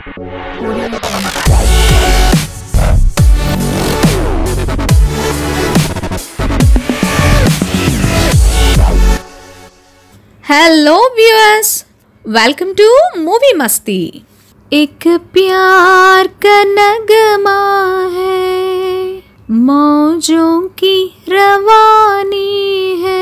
hello viewers welcome to Movie Masti एक प्यार का नगमा है मौजों की रवानी है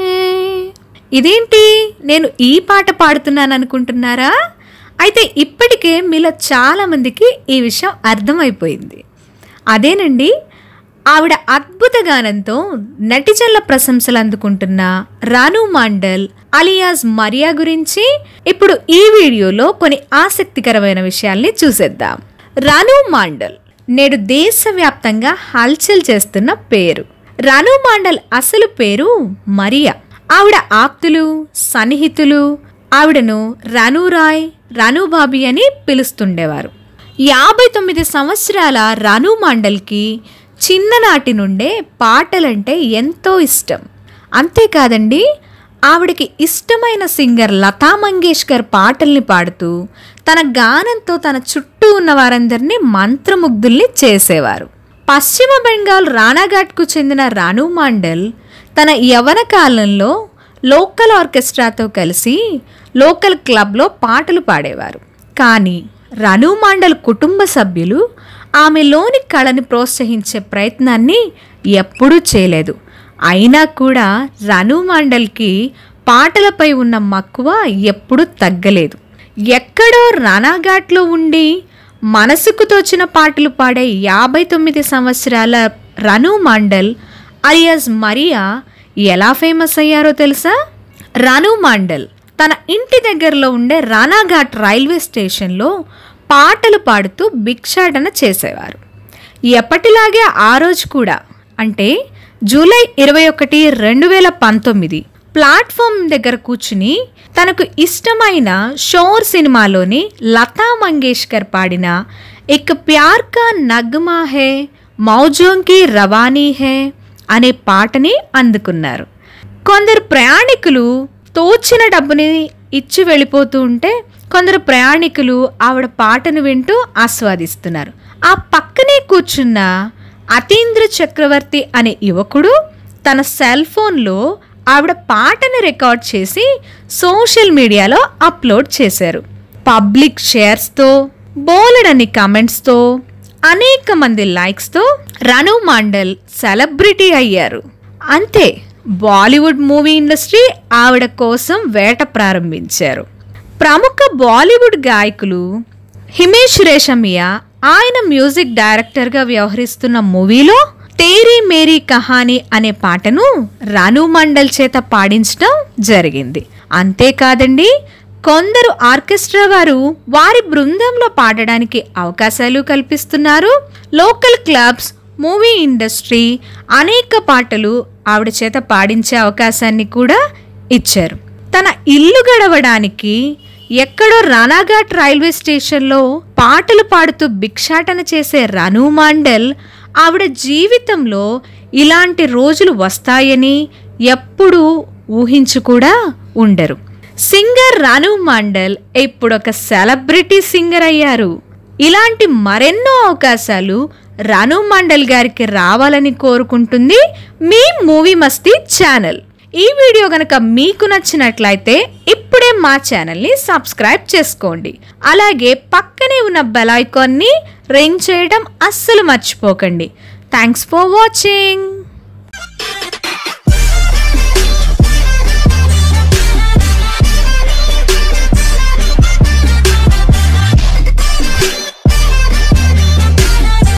ఇదేంటి నేను ఈ పాట పాడుతున్నాను అనుకుంటున్నారా అయితే ఇప్పటికే మీలో చాలామందికి ఈ విషయం అర్థమైపోయింది అదేనండి ఆవిడ అద్భుత గానంతో నటిచల్ల ప్రశంసలు అందుకుంటున్న రాను మాండల్ అలియాస్ మరియా గురించి ఇప్పుడు ఈ వీడియోలో కొన్ని ఆసక్తికరమైన విషయాల్ని చూసేద్దాం రాను మాండల్ నేడు దేశవ్యాప్తంగా హల్చల్ చేస్తున్న పేరు రాను మాండల్ అసలు పేరు మరియా ఆవిడ ఆప్తులు సన్నిహితులు ఆవిడను రానురాయ్ రానుబాబి అని పిలుస్తుండేవారు యాభై తొమ్మిది సంవత్సరాల రాను మాండల్కి చిన్ననాటి నుండే పాటలంటే ఎంతో ఇష్టం అంతేకాదండి ఆవిడకి ఇష్టమైన సింగర్ లతా మంగేష్కర్ పాటల్ని పాడుతూ తన గానంతో తన చుట్టూ ఉన్న వారందరినీ మంత్రముగ్ధుల్ని చేసేవారు పశ్చిమ బెంగాల్ రానాఘాట్కు చెందిన రాను మాండల్ తన యవన కాలంలో లోకల్ ఆర్కెస్ట్రాతో కలిసి లోకల్ క్లబ్లో పాటలు పాడేవారు కానీ రను మాండల్ కుటుంబ సభ్యులు ఆమెలోని కళని ప్రోత్సహించే ప్రయత్నాన్ని ఎప్పుడూ చేయలేదు అయినా కూడా రను మాండల్కి పాటలపై ఉన్న మక్కువ ఎప్పుడూ తగ్గలేదు ఎక్కడో రానాఘాట్లో ఉండి మనసుకు తోచిన పాటలు పాడే యాభై తొమ్మిది సంవత్సరాల రను మాండల్ అలియాస్ మరియా ఎలా ఫేమస్ అయ్యారో తెలుసా రను మాండల్ తన ఇంటి దగ్గరలో ఉండే రానాఘాట్ రైల్వే స్టేషన్లో పాటలు పాడుతూ భిక్షాటన చేసేవారు ఎప్పటిలాగే ఆ రోజు కూడా అంటే జూలై ఇరవై ఒకటి రెండు వేల పంతొమ్మిది ప్లాట్ఫామ్ దగ్గర కూర్చుని తనకు ఇష్టమైన షోర్ సినిమాలోని లతా మంగేష్కర్ పాడిన ఇక్ ప్యార్ కా నగ్మా హే మౌజోంకి రవానీ హే అనే పాటని అందుకున్నారు కొందరు ప్రయాణికులు తోచిన డబ్బుని ఇచ్చి వెళ్ళిపోతూ ఉంటే కొందరు ప్రయాణికులు ఆవిడ పాటను వింటూ ఆస్వాదిస్తున్నారు ఆ పక్కనే కూర్చున్న అతీంద్ర చక్రవర్తి అనే యువకుడు తన సెల్ ఫోన్లో ఆవిడ పాటను రికార్డ్ చేసి సోషల్ మీడియాలో అప్లోడ్ చేశారు పబ్లిక్ షేర్స్తో బోలెడని కమెంట్స్తో అనేక మంది లైక్స్తో రణు మాండల్ సెలబ్రిటీ అయ్యారు అంతే బాలీవుడ్ మూవీ ఇండస్ట్రీ ఆవిడ కోసం వేట ప్రారంభించారు ప్రముఖ బాలీవుడ్ గాయకులు హిమేష్ రేషమియా ఆయన మ్యూజిక్ డైరెక్టర్గా వ్యవహరిస్తున్న మూవీలో తేరీ మేరీ కహానీ అనే పాటను రాను మండల్ చేత పాడించడం జరిగింది అంతేకాదండి కొందరు ఆర్కెస్ట్రా వారు వారి బృందంలో పాడడానికి అవకాశాలు కల్పిస్తున్నారు లోకల్ క్లబ్స్ మూవీ ఇండస్ట్రీ అనేక పాటలు ఆవిడ చేత పాడించే అవకాశాన్ని కూడా ఇచ్చారు తన ఇల్లు గడవడానికి ఎక్కడో రానాఘాట్ రైల్వే స్టేషన్లో పాటలు పాడుతూ భిక్షాటన చేసే రను మాండల్ ఆవిడ జీవితంలో ఇలాంటి రోజులు వస్తాయని ఎప్పుడూ ఊహించు కూడా ఉండరు సింగర్ రాను మాండల్ ఇప్పుడు ఒక సెలబ్రిటీ సింగర్ అయ్యారు ఇలాంటి మరెన్నో అవకాశాలు రాను మండల్ గారికి రావాలని కోరుకుంటుంది మీ మూవీ మస్తీ ఛానల్ ఈ వీడియో గనక మీకు నచ్చినట్లయితే ఇప్పుడే మా ఛానల్ని సబ్స్క్రైబ్ చేసుకోండి అలాగే పక్కనే ఉన్న బెల్ ఐకాన్ని రింగ్ చేయడం అస్సలు మర్చిపోకండి థ్యాంక్స్ ఫర్ వాచింగ్